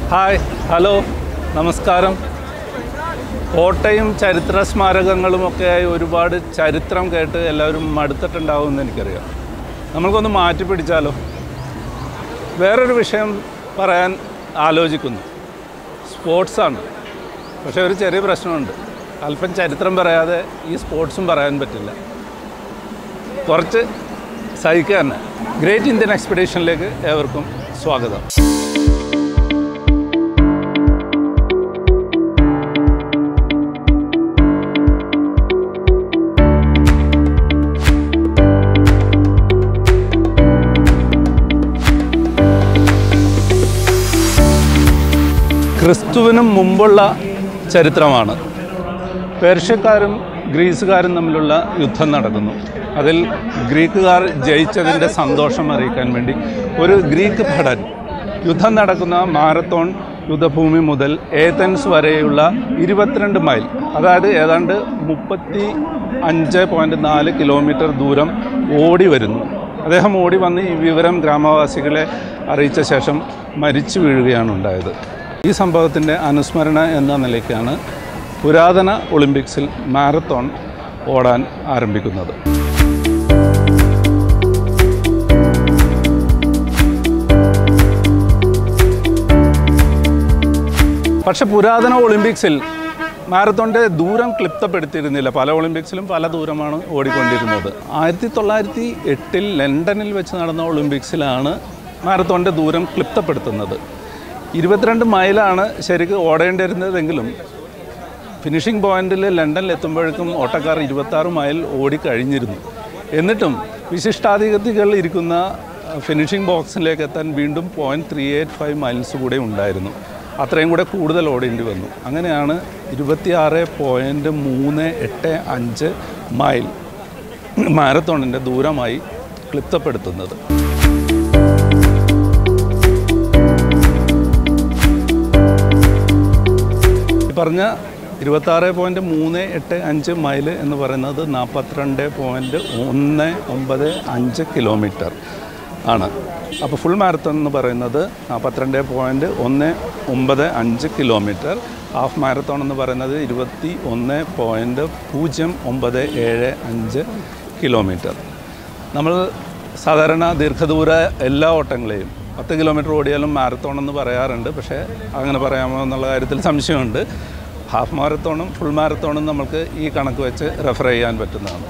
Hi hello നമസ്കാരം കോട്ടയും ചരിത്ര സ്മാരകങ്ങളുമൊക്കെയായി ഒരുപാട് ചരിത്രം കേട്ട് എല്ലാവരും മടുത്തിട്ടുണ്ടാവും എന്ന് എനിക്കറിയാം നമ്മൾക്കൊന്ന് മാറ്റി പിടിച്ചാലോ വേറൊരു വിഷയം പറയാൻ ആലോചിക്കുന്നു സ്പോർട്സാണ് പക്ഷേ ഒരു ചെറിയ പ്രശ്നമുണ്ട് അല്പം ചരിത്രം പറയാതെ ഈ സ്പോർട്സും പറയാൻ പറ്റില്ല കുറച്ച് സഹിക്കുക തന്നെ ഗ്രേറ്റ് ഇന്ത്യൻ എക്സ്പെഡീഷനിലേക്ക് ഏവർക്കും സ്വാഗതം ക്രിസ്തുവിനും മുമ്പുള്ള ചരിത്രമാണ് പേർഷ്യക്കാരും ഗ്രീസുകാരും തമ്മിലുള്ള യുദ്ധം നടക്കുന്നു അതിൽ ഗ്രീക്കുകാർ ജയിച്ചതിൻ്റെ സന്തോഷം അറിയിക്കാൻ വേണ്ടി ഒരു ഗ്രീക്ക് ഭടൻ യുദ്ധം നടക്കുന്ന മാരത്തോൺ യുദ്ധഭൂമി മുതൽ ഏതൻസ് വരെയുള്ള ഇരുപത്തിരണ്ട് മൈൽ അതായത് ഏതാണ്ട് മുപ്പത്തി അഞ്ച് പോയിൻറ്റ് നാല് കിലോമീറ്റർ ദൂരം ഓടി വരുന്നു അദ്ദേഹം ഓടി വന്ന് ഈ വിവരം ഗ്രാമവാസികളെ അറിയിച്ച ശേഷം മരിച്ചു വീഴുകയാണ് ഉണ്ടായത് ഈ സംഭവത്തിൻ്റെ അനുസ്മരണ എന്ന നിലയ്ക്കാണ് പുരാതന ഒളിമ്പിക്സിൽ മാരത്തോൺ ഓടാൻ ആരംഭിക്കുന്നത് പക്ഷെ പുരാതന ഒളിമ്പിക്സിൽ മാരത്തോണിൻ്റെ ദൂരം ക്ലിപ്തപ്പെടുത്തിയിരുന്നില്ല പല ഒളിമ്പിക്സിലും പല ദൂരമാണ് ഓടിക്കൊണ്ടിരുന്നത് ആയിരത്തി തൊള്ളായിരത്തി എട്ടിൽ ലണ്ടനിൽ വെച്ച് നടന്ന ഒളിമ്പിക്സിലാണ് മാരത്തോണിൻ്റെ ദൂരം ക്ലിപ്തപ്പെടുത്തുന്നത് ഇരുപത്തിരണ്ട് മൈലാണ് ശരിക്കും ഓടേണ്ടിയിരുന്നതെങ്കിലും ഫിനിഷിംഗ് പോയിന്റിൽ ലണ്ടനിൽ എത്തുമ്പോഴേക്കും ഓട്ടക്കാർ ഇരുപത്താറ് മൈൽ ഓടിക്കഴിഞ്ഞിരുന്നു എന്നിട്ടും വിശിഷ്ടാധിപതികൾ ഇരിക്കുന്ന ഫിനിഷിംഗ് ബോക്സിലേക്ക് എത്താൻ വീണ്ടും point three eight five miles കൂടെ ഉണ്ടായിരുന്നു അത്രയും കൂടെ കൂടുതൽ ഓടേണ്ടി വന്നു അങ്ങനെയാണ് ഇരുപത്തിയാറ് പോയിൻറ്റ് മൂന്ന് എട്ട് അഞ്ച് മൈൽ മാരത്തോണിൻ്റെ ദൂരമായി ക്ലിപ്തപ്പെടുത്തുന്നത് ഈ പറഞ്ഞ ഇരുപത്താറ് പോയിൻറ്റ് മൂന്ന് എട്ട് അഞ്ച് മൈൽ എന്ന് പറയുന്നത് നാൽപ്പത്തിരണ്ട് പോയിൻറ്റ് ഒന്ന് ഒമ്പത് അഞ്ച് കിലോമീറ്റർ ആണ് അപ്പോൾ ഫുൾ മാരത്തോൺ എന്ന് പറയുന്നത് നാൽപ്പത്തിരണ്ട് പോയിൻറ്റ് ഒന്ന് ഒമ്പത് അഞ്ച് കിലോമീറ്റർ ഹാഫ് മാരത്തോൺ എന്ന് പറയുന്നത് ഇരുപത്തി ഒന്ന് പോയിൻറ്റ് പൂജ്യം ഒമ്പത് ഏഴ് അഞ്ച് കിലോമീറ്റർ നമ്മൾ സാധാരണ ദീർഘദൂര എല്ലാ ഓട്ടങ്ങളെയും പത്ത് കിലോമീറ്റർ ഓടിയാലും മാരത്തോൺ എന്ന് പറയാറുണ്ട് പക്ഷേ അങ്ങനെ പറയാമോ എന്നുള്ള കാര്യത്തിൽ സംശയമുണ്ട് ഹാഫ് മാരത്തോണും ഫുൾ മാരത്തോണും നമുക്ക് ഈ കണക്ക് വെച്ച് റെഫർ ചെയ്യാൻ പറ്റുന്നതാണ്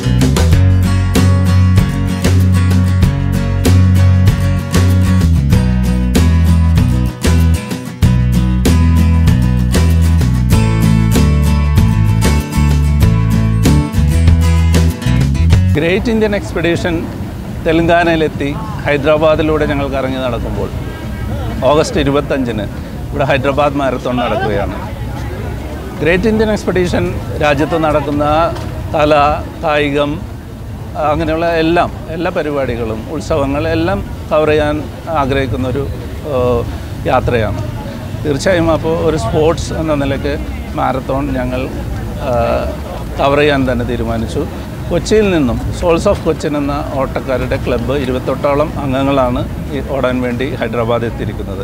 ഗ്രേറ്റ് ഇന്ത്യൻ എക്സ്പെഡീഷൻ തെലങ്കാനയിലെത്തി ഹൈദരാബാദിലൂടെ ഞങ്ങൾ കറങ്ങി നടക്കുമ്പോൾ ഓഗസ്റ്റ് ഇരുപത്തഞ്ചിന് ഇവിടെ ഹൈദരാബാദ് മാരത്തോൺ നടക്കുകയാണ് ഗ്രേറ്റ് ഇന്ത്യൻ എക്സ്പെഡീഷൻ രാജ്യത്ത് നടക്കുന്ന കല കായികം അങ്ങനെയുള്ള എല്ലാം എല്ലാ പരിപാടികളും ഉത്സവങ്ങൾ എല്ലാം കവർ ചെയ്യാൻ ആഗ്രഹിക്കുന്ന ഒരു ഏഹ്, യാത്രയാണ് തീർച്ചയായും അപ്പോൾ ഒരു സ്പോർട്സ് എന്ന നിലയ്ക്ക് മാരത്തോൺ ഞങ്ങൾ കവർ ചെയ്യാൻ തന്നെ തീരുമാനിച്ചു കൊച്ചിയിൽ നിന്നും സോൾസ് ഓഫ് കൊച്ചിൻ എന്ന ഓട്ടക്കാരുടെ ക്ലബ്ബ് ഇരുപത്തെട്ടോളം അംഗങ്ങളാണ് ഈ ഓടാൻ വേണ്ടി ഹൈദരാബാദ് എത്തിയിരിക്കുന്നത്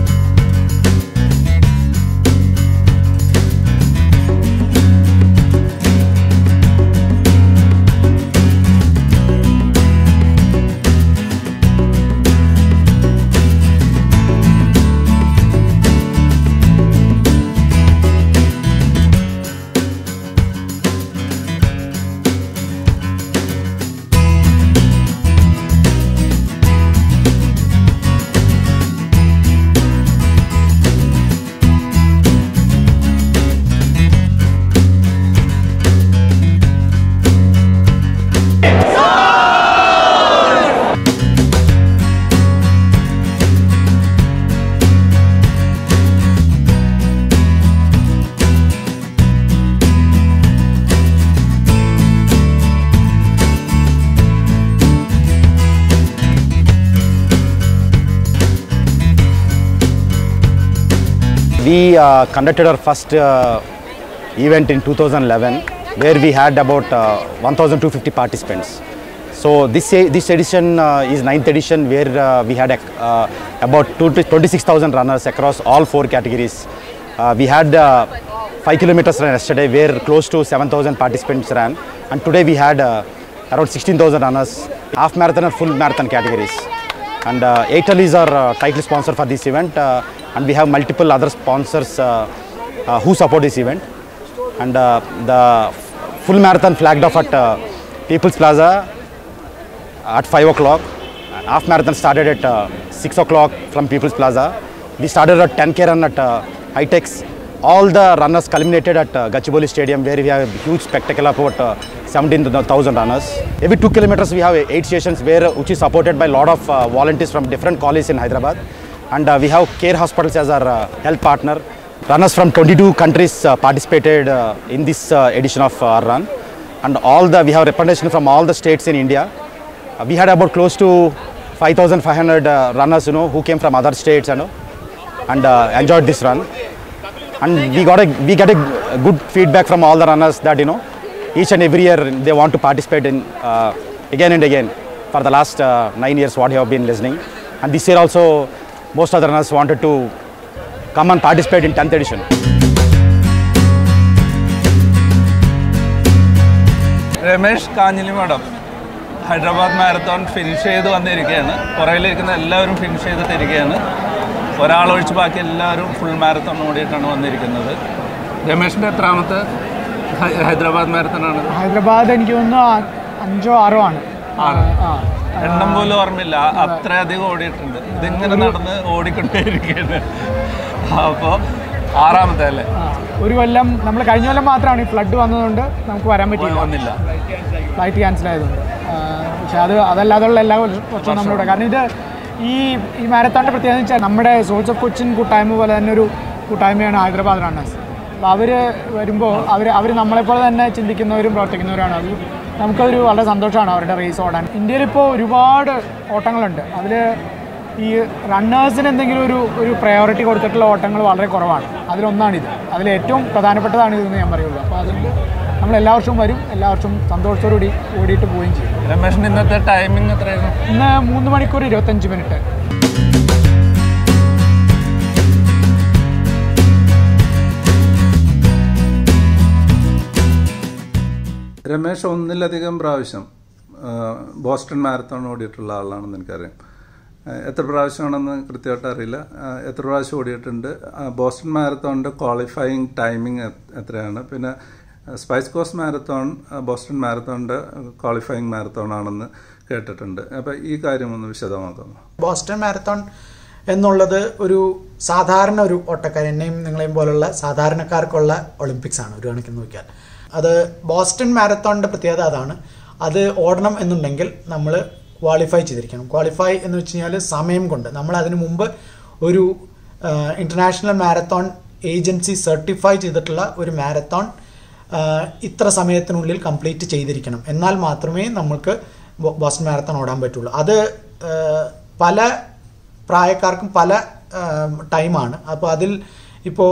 We uh, conducted our first uh, event in 2011 where we had about uh, 1250 participants. So this e- this edition uh, is ninth edition where uh, we had ac- uh, about two to 26,000 runners across all four categories. Uh, we had uh, five kilometers run yesterday where close to 7,000 participants ran, and today we had uh, around 16,000 runners, half marathon and full marathon categories. And uh, Airtel is our uh, title sponsor for this event, uh, and we have multiple other sponsors uh, uh, who support this event. And uh, the full marathon flagged off at uh, People's Plaza at 5 o'clock. And Half marathon started at uh, 6 o'clock from People's Plaza. We started at 10k run at uh, Hightex. All the runners culminated at uh, Gachibowli Stadium where we have a huge spectacle of about uh, 17,000 runners. Every 2 kilometers we have 8 stations where which is supported by a lot of uh, volunteers from different colleges in Hyderabad. And uh, we have care hospitals as our uh, health partner. Runners from 22 countries uh, participated uh, in this uh, edition of our run. And all the we have representation from all the states in India. Uh, we had about close to 5,500 uh, runners, you know, who came from other states, you know, and uh, enjoyed this run. And we got a we get a g- good feedback from all the runners that you know, each and every year they want to participate in uh, again and again. For the last uh, nine years, what you have been listening, and this year also, most of the runners wanted to come and participate in 10th edition. Ramesh Kanjilimadom Hyderabad marathon finish ചെയ്ത് വന്നിരിക്കുകയാണ് പുറകിലിരിക്കുന്ന എല്ലാവരും finish ചെയ്തിട്ടിരിക്കുകയാണ് ഒരാളൊഴിച്ച് ബാക്കി എല്ലാവരും full marathon ഓടിയിട്ടാണ് വന്നിരിക്കുന്നത് രമേഷിൻ്റെ എത്രാമത്തെ high- Hyderabad മാരത്തോണാണ് Hyderabad എനിക്ക് തോന്നുന്നു ആ- അഞ്ചോ ആറോ ആണ് ആറ്. ആ എണ്ണം പോലും ഓർമ്മയില്ല അത്രയധികം ഓടിയിട്ടുണ്ട് ഇതിങ്ങനെ നടന്ന് ഓടിക്കൊണ്ടേയിരിക്കുകയാണ് അപ്പോൾ ആറാമത്തെ അല്ലേ ആ. ഒരു കൊല്ലം നമ്മൾ കഴിഞ്ഞ കൊല്ലം മാത്രമാണ് ഈ ഫ്ലഡ് വന്നതുകൊണ്ട് നമുക്ക് വരാൻ പറ്റിയില്ല വന്നില്ല ഫ്ലൈറ്റ് ക്യാൻസൽ ആയതുകൊണ്ട് ആ, പക്ഷേ അത് അതല്ലാതെയുള്ള എല്ലാ വർഷവും നമ്മളിവിടെ കാരണം ഇത് ഈ ഈ മാരത്തോണിൻ്റെ പ്രത്യേകത വെച്ചാൽ നമ്മുടെ സോഴ്സ് ഓഫ് കൊച്ചിൻ കൂട്ടായ്മ പോലെ തന്നെ ഒരു കൂട്ടായ്മയാണ് ഹൈദരാബാദ് റണ്ണേഴ്സ് അപ്പോൾ അവർ വരുമ്പോൾ അവർ അവർ നമ്മളെപ്പോലെ തന്നെ ചിന്തിക്കുന്നവരും പ്രവർത്തിക്കുന്നവരാണ് അത് നമുക്കതൊരു വളരെ സന്തോഷമാണ് അവരുടെ റേസ് ഓടാൻ ഇന്ത്യയിൽ ഇപ്പോൾ ഒരുപാട് ഓട്ടങ്ങളുണ്ട് അതിൽ ഈ റണ്ണേഴ്സിന് എന്തെങ്കിലും ഒരു ഒരു പ്രയോറിറ്റി കൊടുത്തിട്ടുള്ള ഓട്ടങ്ങൾ വളരെ കുറവാണ് അതിലൊന്നാണിത് അതിൽ ഏറ്റവും പ്രധാനപ്പെട്ടതാണ് ഇതെന്ന് ഞാൻ പറയുള്ളൂ അപ്പോൾ അതുകൊണ്ട് നമ്മൾ എല്ലാ വർഷവും വരും എല്ലാ വർഷവും സന്തോഷത്തോടുകൂടി ഓടിയിട്ട് പോവുകയും ചെയ്യും രമേഷിന് ഇന്നത്തെ ടൈമിംഗ് എത്രയായിരുന്നു ഇന്ന് മൂന്ന് മണിക്കൂർ ഇരുപത്തഞ്ച് മിനിറ്റ് രമേശ് ഒന്നിലധികം പ്രാവശ്യം ആ, ബോസ്റ്റൺ മാരത്തോൺ ഓടിയിട്ടുള്ള ആളാണെന്ന് എനിക്കറിയാം ആ, എത്ര പ്രാവശ്യമാണെന്ന് കൃത്യമായിട്ട് അറിയില്ല ആ, എത്ര പ്രാവശ്യം ഓടിയിട്ടുണ്ട് ആ, ബോസ്റ്റൺ മാരത്തോണിൻ്റെ ക്വാളിഫയിങ് ടൈമിംഗ് എത്രയാണ് പിന്നെ സ്പൈസ് കോസ്റ്റ് മാരത്തോൺ ആ, ബോസ്റ്റൺ മാരത്തോണിൻ്റെ ക്വാളിഫയിങ് മാരത്തോൺ ആണെന്ന് കേട്ടിട്ടുണ്ട് അപ്പോൾ ഈ കാര്യം ഒന്ന് വിശദമാക്കുന്നു ബോസ്റ്റൺ മാരത്തോൺ എന്നുള്ളത് ഒരു സാധാരണ ഒരു ഓട്ടക്കാരൻ എന്നെയും നിങ്ങളെയും പോലുള്ള സാധാരണക്കാർക്കുള്ള ഒളിമ്പിക്സ് ആണ് ഒരു കണക്കിന് നോക്കിയാൽ അത് ബോസ്റ്റൺ മാരത്തോണിൻ്റെ പ്രത്യേകത അതാണ് അത് ഓടണം എന്നുണ്ടെങ്കിൽ നമ്മൾ ക്വാളിഫൈ ചെയ്തിരിക്കണം ക്വാളിഫൈ എന്ന് വെച്ച് കഴിഞ്ഞാൽ സമയം കൊണ്ട് നമ്മൾ അതിനു മുമ്പ് ഒരു ഇൻ്റർനാഷണൽ മാരത്തോൺ ഏജൻസി സർട്ടിഫൈ ചെയ്തിട്ടുള്ള ഒരു മാരത്തോൺ ആഹ് ഇത്ര സമയത്തിനുള്ളിൽ കംപ്ലീറ്റ് ചെയ്തിരിക്കണം എന്നാൽ മാത്രമേ നമുക്ക് ബോ- ബോസ്റ്റൺ മാരത്തോൺ ഓടാൻ പറ്റുള്ളൂ അത് ആഹ് പല പ്രായക്കാർക്കും പല ആം, ടൈമാണ് അപ്പോൾ അതിൽ ഇപ്പോൾ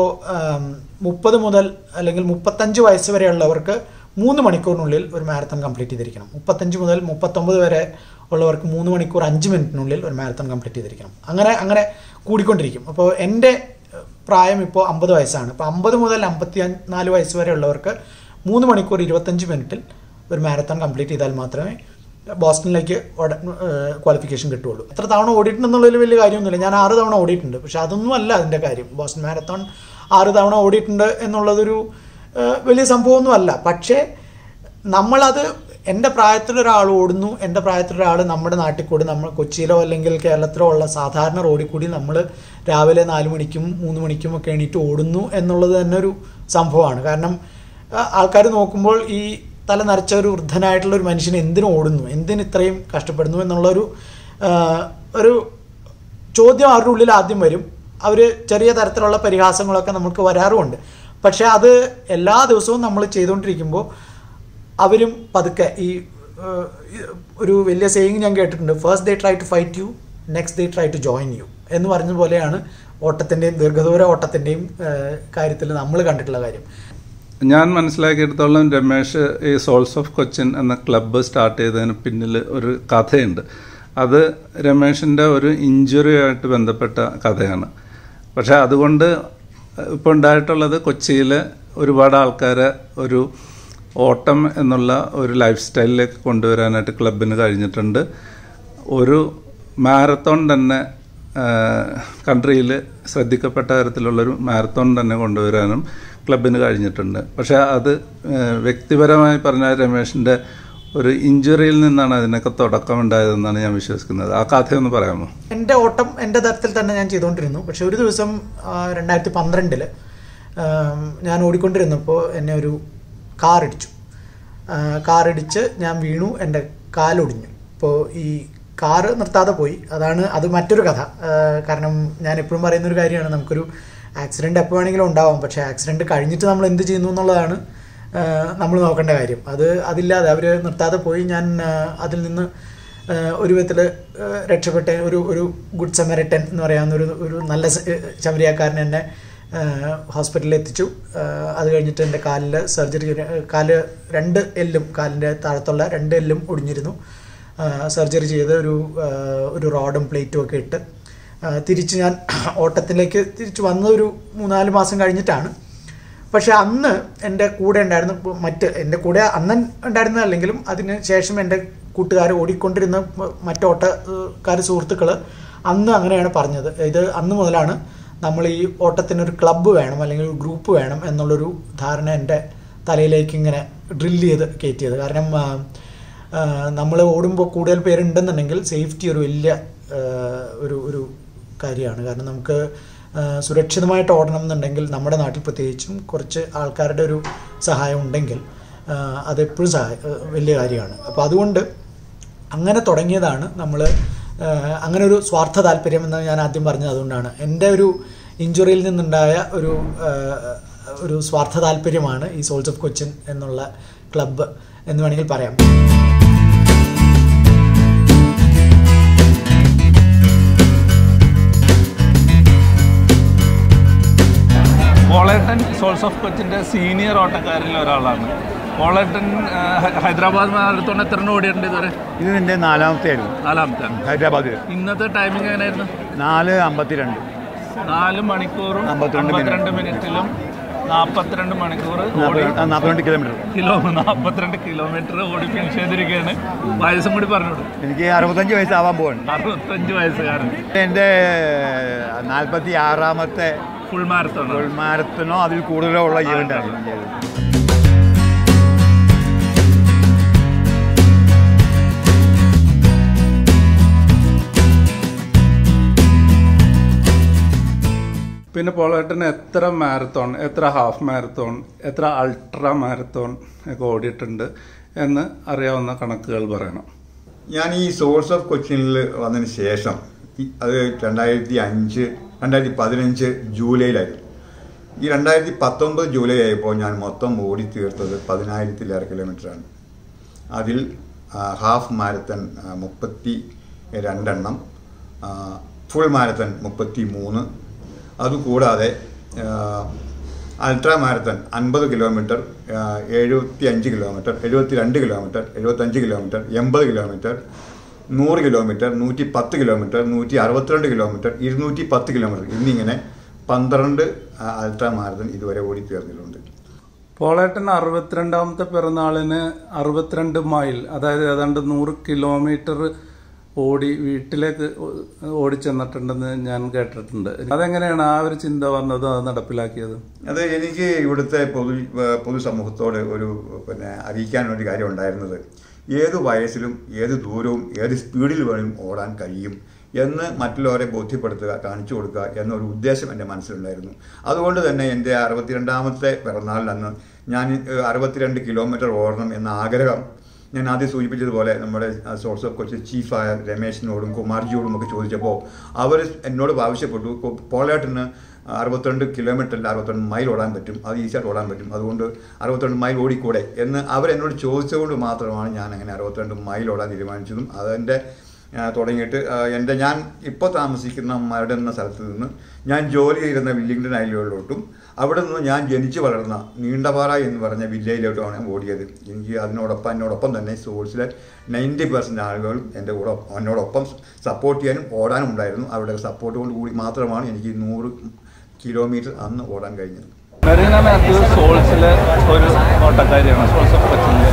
മുപ്പത് മുതൽ അല്ലെങ്കിൽ മുപ്പത്തഞ്ച് വയസ്സ് വരെയുള്ളവർക്ക് മൂന്ന് മണിക്കൂറിനുള്ളിൽ ഒരു മാരത്തോൺ കംപ്ലീറ്റ് ചെയ്തിരിക്കണം മുപ്പത്തഞ്ച് മുതൽ മുപ്പത്തൊമ്പത് വരെ ഉള്ളവർക്ക് മൂന്ന് മണിക്കൂർ അഞ്ച് മിനിറ്റിനുള്ളിൽ ഒരു മാരത്തോൺ കംപ്ലീറ്റ് ചെയ്തിരിക്കണം അങ്ങനെ അങ്ങനെ കൂടിക്കൊണ്ടിരിക്കും അപ്പോൾ എൻ്റെ ഏഹ്, പ്രായം ഇപ്പോൾ അമ്പത് വയസ്സാണ് അപ്പോൾ അമ്പത് മുതൽ അമ്പത്തി നാല് വയസ്സ് വരെ ഉള്ളവർക്ക് മൂന്ന് മണിക്കൂർ ഇരുപത്തഞ്ച് മിനിറ്റിൽ ഒരു മാരത്തോൺ കംപ്ലീറ്റ് ചെയ്താൽ മാത്രമേ ബോസ്റ്റണിലേക്ക് ക്വാളിഫിക്കേഷൻ കിട്ടുള്ളൂ എത്ര തവണ ഓടിയിട്ടുണ്ടെന്നുള്ളതിൽ വലിയ കാര്യമൊന്നുമില്ല ഞാൻ ആറ് തവണ ഓടിയിട്ടുണ്ട് പക്ഷെ അതൊന്നും അല്ല അതിൻ്റെ കാര്യം ബോസ്റ്റൺ മാരത്തോൺ ആറ് തവണ ഓടിയിട്ടുണ്ട് എന്നുള്ളതൊരു ഏഹ്, വലിയ സംഭവമൊന്നും അല്ല പക്ഷേ നമ്മളത് എൻ്റെ പ്രായത്തിലൊരാൾ ഓടുന്നു എൻ്റെ പ്രായത്തിലൊരാൾ നമ്മുടെ നാട്ടിൽ കൂടി നമ്മൾ കൊച്ചിയിലോ അല്ലെങ്കിൽ കേരളത്തിലോ ഉള്ള സാധാരണ റോഡിൽ കൂടി നമ്മൾ രാവിലെ നാല് മണിക്കും മൂന്ന് മണിക്കും ഒക്കെ എണീറ്റ് ഓടുന്നു എന്നുള്ളത് തന്നെ ഒരു സംഭവമാണ് കാരണം ആൾക്കാർ നോക്കുമ്പോൾ ഈ തല നരച്ച ഒരു വൃദ്ധനായിട്ടുള്ള ഒരു മനുഷ്യൻ എന്തിനു ഓടുന്നു എന്തിന് ഇത്രയും കഷ്ടപ്പെടുന്നു എന്നുള്ളൊരു ആ, ഒരു ചോദ്യം അവരുടെ ഉള്ളിൽ ആദ്യം വരും അവർ ചെറിയ തരത്തിലുള്ള പരിഹാസങ്ങളൊക്കെ നമുക്ക് വരാറുമുണ്ട് പക്ഷേ അത് എല്ലാ ദിവസവും നമ്മൾ ചെയ്തുകൊണ്ടിരിക്കുമ്പോൾ അവരും പതുക്കെ ഈ ഏഹ്, ഒരു വലിയ സേയിങ് ഞാൻ കേട്ടിട്ടുണ്ട് first they try to fight you next they try to join you എന്ന് പറഞ്ഞ പോലെയാണ് ഓട്ടത്തിൻ്റെയും ദീർഘദൂര ഓട്ടത്തിൻ്റെയും കാര്യത്തിൽ നമ്മൾ കണ്ടിട്ടുള്ള കാര്യം ഞാൻ മനസ്സിലാക്കിയെടുത്തോളം രമേശ് ഈ സോൾസ് ഓഫ് കൊച്ചിൻ എന്ന ക്ലബ്ബ് സ്റ്റാർട്ട് ചെയ്തതിന് പിന്നിൽ ഒരു കഥയുണ്ട് അത് രമേശിൻ്റെ ഒരു ഇഞ്ചുറിയായിട്ട് ബന്ധപ്പെട്ട കഥയാണ് പക്ഷേ അതുകൊണ്ട് ഇപ്പോൾ ഉണ്ടായിട്ടുള്ളത് കൊച്ചിയിൽ ഒരുപാട് ആൾക്കാരെ ഒരു ഓട്ടം എന്നുള്ള ഒരു ലൈഫ് സ്റ്റൈലിലേക്ക് കൊണ്ടുവരാനായിട്ട് ക്ലബിന് കഴിഞ്ഞിട്ടുണ്ട് ഒരു മാരത്തോൺ തന്നെ കൺട്രിയിൽ ശ്രദ്ധിക്കപ്പെട്ട തരത്തിലുള്ളൊരു മാരത്തോൺ തന്നെ കൊണ്ടുവരാനും ക്ലബിന് കഴിഞ്ഞിട്ടുണ്ട് പക്ഷേ അത് ഏഹ്, വ്യക്തിപരമായി പറഞ്ഞാൽ രമേശിൻ്റെ ഒരു ഇഞ്ചുറിയിൽ നിന്നാണ് അതിനൊക്കെ തുടക്കമുണ്ടായതെന്നാണ് ഞാൻ വിശ്വസിക്കുന്നത് ആ കഥയൊന്ന് പറയാമോ എൻ്റെ ഓട്ടം എൻ്റെ തരത്തിൽ തന്നെ ഞാൻ ചെയ്തുകൊണ്ടിരുന്നു പക്ഷെ ഒരു ദിവസം രണ്ടായിരത്തി പന്ത്രണ്ടിൽ ഞാൻ ഓടിക്കൊണ്ടിരുന്നപ്പോൾ എന്നെ ഒരു കാർ ഇടിച്ചു ആ, കാർ ഇടിച്ച് ഞാൻ വീണു എൻ്റെ കാലൊടിഞ്ഞു ഇപ്പോൾ ഈ കാറ് നിർത്താതെ പോയി അതാണ് അത് മറ്റൊരു കഥ ആ, കാരണം ഞാൻ എപ്പോഴും പറയുന്ന ഒരു കാര്യമാണ് നമുക്കൊരു ആക്സിഡൻറ്റ് എപ്പോൾ വേണമെങ്കിലും ഉണ്ടാവാം പക്ഷേ ആക്സിഡൻറ്റ് കഴിഞ്ഞിട്ട് നമ്മൾ എന്ത് ചെയ്യുന്നു എന്നുള്ളതാണ് നമ്മൾ നോക്കേണ്ട കാര്യം അത് അതില്ലാതെ അവർ നിർത്താതെ പോയി ഞാൻ ആ, അതിൽ നിന്ന് ആ, ഒരു വിധത്തിൽ രക്ഷപ്പെട്ട ഒരു ഒരു ഗുഡ് സമരിട്ടൻ എന്ന് പറയാവുന്ന ഒരു ഒരു നല്ല സ- ശബരിയാക്കാരൻ എന്നെ ഹോസ്പിറ്റലിൽ എത്തിച്ചു ആ, അത് കഴിഞ്ഞിട്ട് എൻ്റെ കാലിൽ സർജറി കാല് രണ്ട് എല്ലും കാലിൻ്റെ താഴത്തുള്ള രണ്ട് എല്ലും ഒടിഞ്ഞിരുന്നു സർജറി ചെയ്ത് ഒരു ആ, ഒരു റോഡും പ്ലേറ്റും ഒക്കെ ഇട്ട് ആ, തിരിച്ച് ഞാൻ ഓട്ടത്തിലേക്ക് തിരിച്ച് വന്ന ഒരു മൂന്നാല് മാസം കഴിഞ്ഞിട്ടാണ് പക്ഷെ അന്ന് എൻ്റെ കൂടെ ഉണ്ടായിരുന്ന ഇപ്പൊ മറ്റ് എൻ്റെ കൂടെ അന്ന് ഉണ്ടായിരുന്നതല്ലെങ്കിലും അതിന് ശേഷം എൻ്റെ കൂട്ടുകാർ ഓടിക്കൊണ്ടിരുന്ന മ- മറ്റ് ഓട്ടക്കാർ സുഹൃത്തുക്കൾ അന്ന് അങ്ങനെയാണ് പറഞ്ഞത് ഇത് അന്ന് മുതലാണ് നമ്മൾ ഈ ഓട്ടത്തിനൊരു ക്ലബ്ബ് വേണം അല്ലെങ്കിൽ ഒരു ഗ്രൂപ്പ് വേണം എന്നുള്ളൊരു ധാരണ എൻ്റെ തലയിലേക്ക് ഇങ്ങനെ ഡ്രില്ല് ചെയ്ത് കയറ്റിയത് കാരണം നമ്മൾ ഓടുമ്പോൾ കൂടുതൽ പേരുണ്ടെന്നുണ്ടെങ്കിൽ സേഫ്റ്റി ഒരു വലിയ ആ, ഒരു ഒരു കാര്യമാണ് കാരണം നമുക്ക് ആ, സുരക്ഷിതമായിട്ട് ഓടണം എന്നുണ്ടെങ്കിൽ നമ്മുടെ നാട്ടിൽ പ്രത്യേകിച്ചും കുറച്ച് ആൾക്കാരുടെ ഒരു സഹായം ഉണ്ടെങ്കിൽ ആ, അതെപ്പോഴും സഹായ ആ, വലിയ കാര്യമാണ് അപ്പോൾ അതുകൊണ്ട് അങ്ങനെ തുടങ്ങിയതാണ് നമ്മൾ അങ്ങനെ ഒരു സ്വാർത്ഥ താല്പര്യം എന്ന് ഞാൻ ആദ്യം പറഞ്ഞത് അതുകൊണ്ടാണ് എൻ്റെ ഒരു ഇഞ്ചുറിയിൽ നിന്നുണ്ടായ ഒരു ആ, ഒരു സ്വാർത്ഥ താല്പര്യമാണ് ഈ സോൾസ് ഓഫ് കൊച്ചിൻ എന്നുള്ള ക്ലബ്ബ് എന്ന് വേണമെങ്കിൽ പറയാം പോളേട്ടൻ സോൾസ് ഓഫ് കൊച്ചിൻ്റെ സീനിയർ ഓട്ടക്കാരിൽ ഒരാളാണ് പോളേട്ടൻ ആ, ഹ- ഹൈദരാബാദ് മാരത്തോൺ എത്ര എണ്ണം ഓടിയിട്ടുണ്ട് ഇതുവരെ ഇത് നിന്റെ നാലാമത്തെ ആയിരുന്നു നാലാമത്തെ ഹൈദരാബാദ് ഇന്നത്തെ ടൈമിംഗ് എങ്ങനെയായിരുന്നു നാല് അമ്പത്തിരണ്ട് നാല് മണിക്കൂറും അമ്പത്തിരണ്ട് അമ്പത്തിരണ്ട് മിനിറ്റിലും നാൽപ്പത്തിരണ്ട് മണിക്കൂർ ഓടി നാൽപ്പത്തിരണ്ട് കിലോമീറ്റർ കിലോ നാൽപ്പത്തിരണ്ട് കിലോമീറ്റർ ഓടി ഫിനിഷ് ചെയ്തിരിക്കുകയാണ് വയസ്സും കൂടി പറഞ്ഞോളൂ എനിക്ക് അറുപത്തഞ്ച് വയസ്സാവാൻ പോവാണ് അറുപത്തഞ്ച് വയസ്സുകാരൻ എൻ്റെ നാൽപ്പത്തി ആറാമത്തെ ഫുൾ മാരത്തോൺ ഫുൾ മാരത്തനോ അതിൽ കൂടുതലോ ഉള്ള ഈവൻ്റാണ് ഞാൻ ചെയ്തത് പിന്നെ പോളേട്ടന് എത്ര മാരത്തോൺ എത്ര ഹാഫ് മാരത്തോൺ എത്ര അൾട്രാ മാരത്തോൺ ഒക്കെ ഓടിയിട്ടുണ്ട് എന്ന് അറിയാവുന്ന കണക്കുകൾ പറയണം ഞാൻ ഈ സോഴ്സ് ഓഫ് കൊച്ചിനിൽ വന്നതിന് ശേഷം ഈ- അത് രണ്ടായിരത്തി അഞ്ച് രണ്ടായിരത്തി പതിനഞ്ച് ജൂലൈയിലായിരുന്നു ഈ രണ്ടായിരത്തി പത്തൊമ്പത് ജൂലൈ ആയപ്പോൾ ഞാൻ മൊത്തം ഓടി തീർത്തത് പതിനായിരത്തിലേറെ കിലോമീറ്ററാണ് അതിൽ ആ, ഹാഫ് മാരത്തൺ ആ, മുപ്പത്തി രണ്ടെണ്ണം ആ, ഫുൾ മാരത്തൺ മുപ്പത്തി മൂന്ന് അതുകൂടാതെ ആ, അൾട്രാ മാരത്തൺ അൻപത് കിലോമീറ്റർ എഴുപത്തി അഞ്ച് കിലോമീറ്റർ എഴുപത്തി രണ്ട് കിലോമീറ്റർ എഴുപത്തഞ്ച് കിലോമീറ്റർ എൺപത് കിലോമീറ്റർ നൂറ് കിലോമീറ്റർ നൂറ്റി പത്ത് കിലോമീറ്റർ നൂറ്റി അറുപത്തിരണ്ട് കിലോമീറ്റർ ഇരുന്നൂറ്റി പത്ത് കിലോമീറ്റർ എന്നിങ്ങനെ പന്ത്രണ്ട് ആ, അൾട്രാ മാരത്തൺ ഇതുവരെ ഓടി തീർന്നിട്ടുണ്ട് പോളേട്ടൻ അറുപത്തിരണ്ടാമത്തെ പിറന്നാളിന് അറുപത്തിരണ്ട് മൈൽ അതായത് ഏതാണ്ട് നൂറ് കിലോമീറ്റർ ഓടി വീട്ടിലേക്ക് ഓ- ഓടിച്ചെന്നിട്ടുണ്ടെന്ന് ഞാൻ കേട്ടിട്ടുണ്ട് അതെങ്ങനെയാണ് ആ ഒരു ചിന്ത വന്നത് അത് നടപ്പിലാക്കിയത് അത് എനിക്ക് ഇവിടുത്തെ പൊതു ഏഹ് പൊതുസമൂഹത്തോട് ഒരു പിന്നെ അറിയിക്കാൻ ഒരു കാര്യം ഉണ്ടായിരുന്നത് ഏത് വയസ്സിലും ഏത് ദൂരവും ഏത് സ്പീഡിൽ വേണം ഓടാൻ കഴിയും എന്ന് മറ്റുള്ളവരെ ബോധ്യപ്പെടുത്തുക കാണിച്ചു കൊടുക്കുക എന്നൊരു ഉദ്ദേശം എൻ്റെ മനസ്സിലുണ്ടായിരുന്നു അതുകൊണ്ട് തന്നെ എൻ്റെ അറുപത്തിരണ്ടാമത്തെ പിറന്നാളിനന്ന് ഞാൻ ഏഹ് അറുപത്തിരണ്ട് കിലോമീറ്റർ ഓടണം എന്ന ആഗ്രഹം ഞാൻ ആദ്യം സൂചിപ്പിച്ചതുപോലെ നമ്മുടെ സോഴ്സ് ഓഫ് കൊച്ചി ചീഫായ രമേശിനോടും കുമാർജിയോടും ഒക്കെ ചോദിച്ചപ്പോൾ അവർ എന്നോട് ആവശ്യപ്പെട്ടു കൊ- പോളേട്ടിന് അറുപത്തിരണ്ട് കിലോമീറ്ററിൽ അറുപത്തിരണ്ട് മൈൽ ഓടാൻ പറ്റും അത് ഈസിയായിട്ട് ഓടാൻ പറ്റും അതുകൊണ്ട് അറുപത്തിരണ്ട് മൈൽ ഓടിക്കൂടെ എന്ന് അവരെന്നോട് ചോദിച്ചതുകൊണ്ട് മാത്രമാണ് ഞാൻ അങ്ങനെ അറുപത്തിരണ്ട് മൈൽ ഓടാൻ തീരുമാനിച്ചതും അതെൻ്റെ ആ, തുടങ്ങിയിട്ട് ആ, എൻ്റെ ഞാൻ ഇപ്പോൾ താമസിക്കുന്ന മരട് എന്ന സ്ഥലത്ത് നിന്ന് ഞാൻ ജോലി ചെയ്തിരുന്ന വില്ലിംഗ്ടൺ ഐലൻഡിലോട്ടും അവിടെ നിന്ന് ഞാൻ ജനിച്ചു വളർന്ന നീണ്ടപാറ എന്ന് പറഞ്ഞ വില്ലേജിലോട്ടുമാണ് ഞാൻ ഓടിയത് എനിക്ക് അതിനോടൊപ്പം എന്നോടൊപ്പം തന്നെ സോഴ്സിലെ നയൻറ്റി പെർസെൻറ്റ് ആളുകളും എൻ്റെ കൂടെ എന്നോടൊപ്പം സപ്പോർട്ട് ചെയ്യാനും ഓടാനും ഉണ്ടായിരുന്നു അവരുടെ സപ്പോർട്ട് കൊണ്ട് കൂടി മാത്രമാണ് എനിക്ക് നൂറ് കിലോമീറ്റർ അന്ന് ഓടാൻ കഴിഞ്ഞത് മെറീന മാത്യു സോൾസിലെ ഒരു ഓട്ടക്കാരിയാണ് സോൾസ് ഓഫ് കൊച്ചിൻ്റെ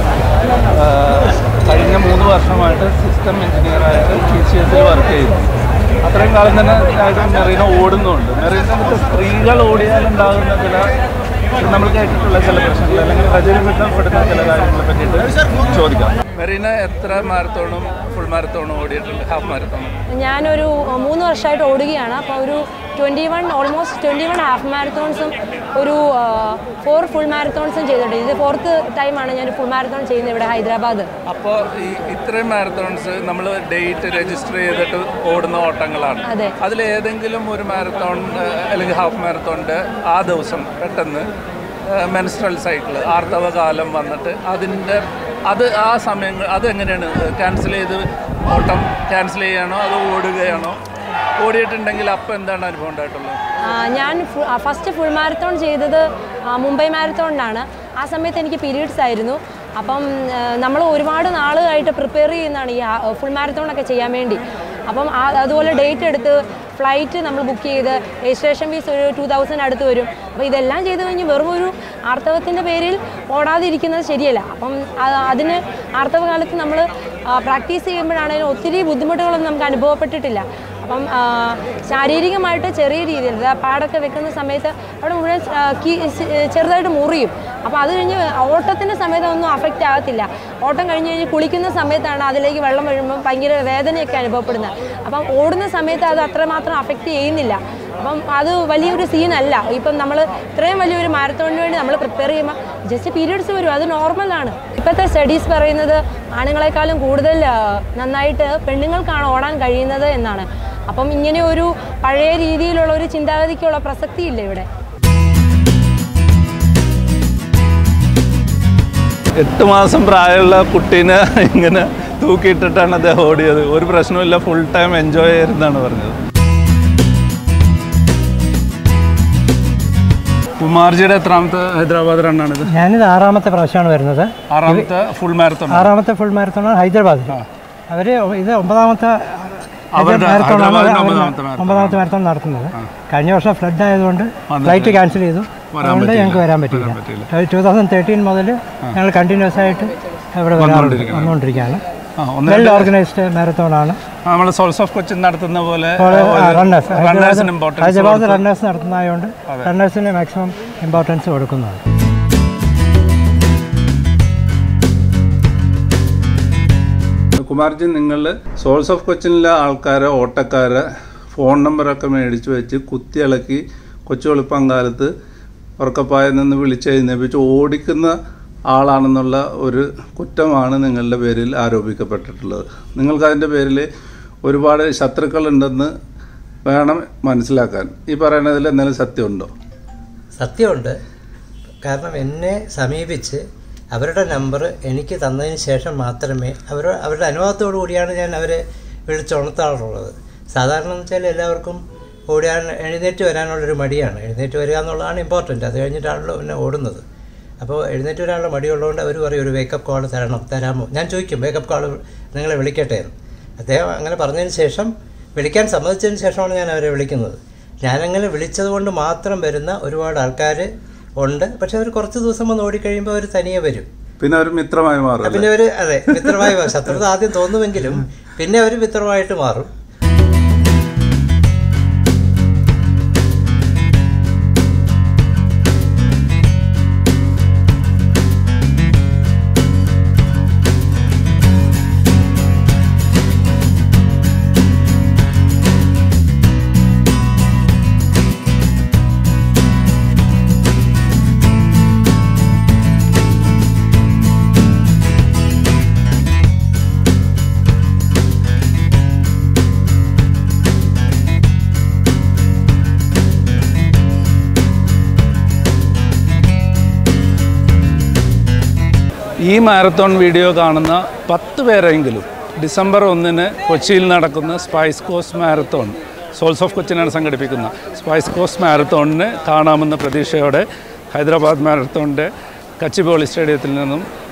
കഴിഞ്ഞ മൂന്ന് വർഷമായിട്ട് സിസ്റ്റം എഞ്ചിനീയറായിട്ട് ടി സി എസിൽ വർക്ക് ചെയ്യുന്നു അത്രയും കാലം തന്നെ ആയിട്ട് മെറീന ഓടുന്നുണ്ട് മെറീന സ്ത്രീകൾ ഓടിയാലുണ്ടാകുന്ന ചില നമ്മൾ കേട്ടിട്ടുള്ള ചില പ്രശ്നങ്ങൾ അല്ലെങ്കിൽ പ്രചരിപ്പിക്കപ്പെടുന്ന ചില കാര്യങ്ങളെ പറ്റിയിട്ട് ചോദിക്കാം മെറീന എത്ര മാരത്തോണും ഫുൾ മാരത്തോണും ഓടിയിട്ടുണ്ട് ഹാഫ് മാരത്തോണും ഞാനൊരു അഹ്, മൂന്ന് വർഷമായിട്ട് ഓടുകയാണ് അപ്പോൾ ഒരു twenty one almost twenty one half മാരത്തോൺസും ഒരു ഫോർ ഫുൾ മാരത്തോൺസും ചെയ്തിട്ടുണ്ട് ഇത് ഫോർത്ത് ടൈമാണ് ഞാൻ ഫുൾ മാരത്തോൺ ചെയ്യുന്നത് ഇവിടെ ഹൈദരാബാദ് അപ്പോൾ ഈ ഇത്രയും മാരത്തോൺസ് നമ്മൾ ഡേറ്റ് രജിസ്റ്റർ ചെയ്തിട്ട് ഓടുന്ന ഓട്ടങ്ങളാണ് അതെ. അതിൽ ഏതെങ്കിലും ഒരു മാരത്തോൺ അല്ലെങ്കിൽ ഹാഫ് മാരത്തോണിൻ്റെ ആ ദിവസം പെട്ടെന്ന് മെൻസ്ട്രൽ സൈക്കിൾ ആർത്തവകാലം വന്നിട്ട് അതിൻ്റെ അത് ആ സമയങ്ങൾ അതെങ്ങനെയാണ് ക്യാൻസൽ ചെയ്ത് ഓട്ടം ക്യാൻസൽ ചെയ്യുകയാണോ അതോ ഓടുകയാണോ ഓടിയിട്ടുണ്ടെങ്കിൽ അപ്പം എന്താണ് അനുഭവം ഉണ്ടായിട്ടുള്ളത് ആ, ഞാൻ ഫസ്റ്റ് ഫുൾ മാരത്തോൺ ചെയ്തത് ആ, മുംബൈ മാരത്തോണിനാണ് ആ സമയത്ത് എനിക്ക് പീരീഡ്സ് ആയിരുന്നു അപ്പം നമ്മൾ ഒരുപാട് നാളുകളായിട്ട് പ്രിപ്പയർ ചെയ്യുന്നതാണ് ഈ ഫുൾ മാരത്തോണൊക്കെ ചെയ്യാൻ വേണ്ടി അപ്പം ആ- അതുപോലെ ഡേറ്റ് എടുത്ത് ഫ്ലൈറ്റ് നമ്മൾ ബുക്ക് ചെയ്ത് രജിസ്ട്രേഷൻ ഫീസ് ഒരു ടു തൗസൻഡ് അടുത്ത് വരും അപ്പോൾ ഇതെല്ലാം ചെയ്ത് കഴിഞ്ഞ് വെറും ഒരു ആർത്തവത്തിൻ്റെ പേരിൽ ഓടാതിരിക്കുന്നത് ശരിയല്ല അപ്പം ആ- അതിന് ആർത്തവ കാലത്ത് നമ്മൾ പ്രാക്ടീസ് ചെയ്യുമ്പോഴാണെങ്കിലും ഒത്തിരി ബുദ്ധിമുട്ടുകളൊന്നും നമുക്ക് അനുഭവപ്പെട്ടിട്ടില്ല അപ്പം ആ, ശാരീരികമായിട്ട് ചെറിയ രീതിയിൽ ദാ പാടൊക്കെ വെക്കുന്ന സമയത്ത് അവിടെ മുഴുവൻ ആ, കീ- സി- ചെറുതായിട്ട് മുറിയും അപ്പോൾ അത് കഴിഞ്ഞ് ഓട്ടത്തിൻ്റെ സമയത്ത് ഒന്നും അഫക്റ്റ് ആകത്തില്ല ഓട്ടം കഴിഞ്ഞ് കഴിഞ്ഞ് കുളിക്കുന്ന സമയത്താണ് അതിലേക്ക് വെള്ളം വീഴുമ്പോൾ ഭയങ്കര വേദനയൊക്കെ അനുഭവപ്പെടുന്നത് അപ്പം ഓടുന്ന സമയത്ത് അത് അത്രമാത്രം അഫക്റ്റ് ചെയ്യുന്നില്ല അപ്പം അത് വലിയൊരു സീനല്ല ഇപ്പം നമ്മൾ ഇത്രയും വലിയൊരു മാരത്തോണിന് വേണ്ടി നമ്മൾ പ്രിപ്പയർ ചെയ്യുമ്പോൾ ജസ്റ്റ് പീരീഡ്സ് വരും അത് നോർമലാണ് ഇപ്പോഴത്തെ സ്റ്റഡീസ് പറയുന്നത് ആണുങ്ങളെക്കാളും കൂടുതൽ ആ, നന്നായിട്ട് പെണ്ണുങ്ങൾക്കാണ് ഓടാൻ കഴിയുന്നത് എന്നാണ് അപ്പം ഇങ്ങനെ ഒരു പഴയ രീതിയിലുള്ള ഒരു ചിന്താഗതിക്കുള്ള പ്രസക്തിയില്ല ഇവിടെ എട്ട് മാസം പ്രായമുള്ള കുട്ടീനെ ഇങ്ങനെ തൂക്കിയിട്ടിട്ടാണ് അദ്ദേഹം ഓടിയത് ഒരു പ്രശ്നമില്ല ഫുൾ ടൈം എൻജോയ് ചെയ്തെന്നാണ് പറഞ്ഞത് കുമാർജിയുടെ എത്രാമത്തെ ഹൈദരാബാദ് റണ്ണാണിത് ഞാനിത് ആറാമത്തെ പ്രാവശ്യമാണ് വരുന്നത് ആറാമത്തെ ഫുൾ മാരത്തോൺ ആറാമത്തെ ഫുൾ മാരത്തോണാണ് ഹൈദരാബാദിൽ അവർ ഇത് ഒമ്പതാമത്തെ അവരുടെ മാരത്തോണാണ് ഹൈദരാബാദിന്റെ അവർ ഒമ്പതാമത്തെ marathon. ഒമ്പതാമത്തെ മാരത്തോൺ നടത്തുന്നത് കഴിഞ്ഞ വർഷം ഫ്ലഡ് ആയതുകൊണ്ട് ഫ്ലൈറ്റ് ക്യാൻസൽ ചെയ്തു അതുകൊണ്ട് ഞങ്ങൾക്ക് വരാൻ പറ്റില്ല ടൂ തൗസൻഡ് തേർട്ടീൻ മുതൽ ഞങ്ങൾ കണ്ടിന്യൂസ് ആയിട്ട് ഇവിടെ വരാറുണ്ട് വന്നുകൊണ്ടിരിക്കുകയാണ് ആ ഒന്ന് വെൽ ഓർഗനൈസ്ഡ് മാരത്തോൺ ആണ് നമ്മൾ സോൾസ് ഓഫ് കൊച്ചിൻ നടത്തുന്ന പോലെ റണ്ണേഴ്സ് റണ്ണേഴ്സിന് ഇമ്പോർട്ടൻസ് ഹൈദരാബാദ് റണ്ണേഴ്സ് നടത്തുന്നതായതുകൊണ്ട് റണ്ണേഴ്സിന് മാക്സിമം ഇമ്പോർട്ടൻസ് കൊടുക്കുന്നുണ്ട് കുമാർജി നിങ്ങൾ സോൾസ് ഓഫ് കൊച്ചിനിലെ ആൾക്കാരെ ഓട്ടക്കാരെ ഫോൺ നമ്പറൊക്കെ മേടിച്ച് വെച്ച് കുത്തിയിളക്കി കൊച്ചു വെളുപ്പങ്കാലത്ത് ഉറക്കപ്പായിൽ നിന്ന് വിളിച്ചെഴുന്നേപ്പിച്ച് ഓടിക്കുന്ന ആളാണെന്നുള്ള ഒരു കുറ്റമാണ് നിങ്ങളുടെ പേരിൽ ആരോപിക്കപ്പെട്ടിട്ടുള്ളത് നിങ്ങൾക്ക് അതിൻ്റെ പേരിൽ ഒരുപാട് ശത്രുക്കളുണ്ടെന്ന് വേണം മനസ്സിലാക്കാൻ ഈ പറയുന്നതിൽ എന്തെങ്കിലും സത്യമുണ്ടോ സത്യമുണ്ട് കാരണം എന്നെ സമീപിച്ച് അവരുടെ നമ്പർ എനിക്ക് തന്നതിന് ശേഷം മാത്രമേ അവർ അവരുടെ അനുഭവത്തോടു കൂടിയാണ് ഞാൻ അവരെ വിളിച്ചുണർത്താറുള്ളത് സാധാരണ എന്ന് വെച്ചാൽ എല്ലാവർക്കും ഓടാൻ എഴുന്നേറ്റ് വരാനുള്ളൊരു മടിയാണ് എഴുന്നേറ്റ് വരിക എന്നുള്ളതാണ് ഇമ്പോർട്ടൻ്റ് അത് കഴിഞ്ഞിട്ടാണല്ലോ പിന്നെ ഓടുന്നത് അപ്പോൾ എഴുന്നേറ്റ് വരാനുള്ള മടിയുള്ളതുകൊണ്ട് അവർ പറയും ഒരു വേക്കപ്പ് കോൾ തരണം തരാമോ ഞാൻ ചോദിക്കും വേക്കപ്പ് കോൾ നിങ്ങളെ വിളിക്കട്ടെ എന്ന് അദ്ദേഹം അങ്ങനെ പറഞ്ഞതിന് ശേഷം വിളിക്കാൻ സമ്മതിച്ചതിന് ശേഷമാണ് ഞാൻ അവരെ വിളിക്കുന്നത് ഞാനങ്ങനെ വിളിച്ചത് കൊണ്ട് മാത്രം വരുന്ന ഒരുപാട് ആൾക്കാർ ഉണ്ട് പക്ഷെ അവർ കുറച്ച് ദിവസം വന്ന് ഓടിക്കഴിയുമ്പോൾ അവർ തനിയെ വരും പിന്നെ ഒരു മിത്രമായി മാറും പിന്നെ അവർ അതെ മിത്രമായി മാറും. ശത്രുത ആദ്യം തോന്നുമെങ്കിലും പിന്നെ അവർ മിത്രമായിട്ട് മാറും ഈ മാരത്തോൺ വീഡിയോ കാണുന്ന പത്ത് പേരെങ്കിലും ഡിസംബർ ഒന്നിന് കൊച്ചിയിൽ നടക്കുന്ന spice coast marathon souls of കൊച്ചിനാണ് സംഘടിപ്പിക്കുന്ന സ്പൈസ് കോസ്റ്റ് മാരത്തോണിന് കാണാമെന്ന പ്രതീക്ഷയോടെ ഹൈദരാബാദ് മാരത്തോണിൻ്റെ കച്ചിബോളി സ്റ്റേഡിയത്തിൽ നിന്നും